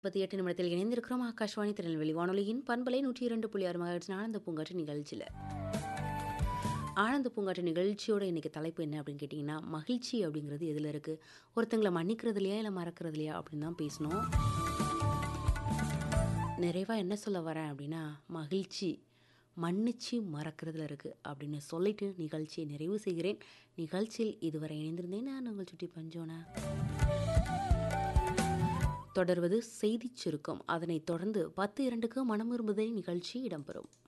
முப்பத்தி எட்டு நிமிடத்தில் இணைந்திருக்கிறோம் ஆகாஷ்வாணி திருநெல்வேலி வானொலியின் பண்பலை நூற்றி இரண்டு புள்ளி ஆறு மகாட்சி ஆனந்த பூங்காற்று நிகழ்ச்சியில் ஆனந்த பூங்காற்று நிகழ்ச்சியோட இன்னைக்கு தலைப்பு என்ன அப்படின்னு கேட்டிங்கன்னா மகிழ்ச்சி அப்படிங்கிறது எதில் இருக்குது ஒருத்தங்களை மன்னிக்கிறது இல்லையா இல்லை மறக்கிறது இல்லையா அப்படின்னு தான் பேசணும் நிறைவாக என்ன சொல்ல வரேன் அப்படின்னா மகிழ்ச்சி மன்னிச்சு மறக்கிறதுல இருக்குது அப்படின்னு சொல்லிட்டு நிகழ்ச்சியை நிறைவு செய்கிறேன் நிகழ்ச்சியில் இதுவரை இணைந்திருந்தேன் நான் உங்கள் சுட்டி பஞ்சோனா தொடர்வது செய்திச் சுருக்கம் அதனைத் தொடர்ந்து பத்து இரண்டுக்கு மனம் விரும்புதே நிகழ்ச்சி இடம்பெறும்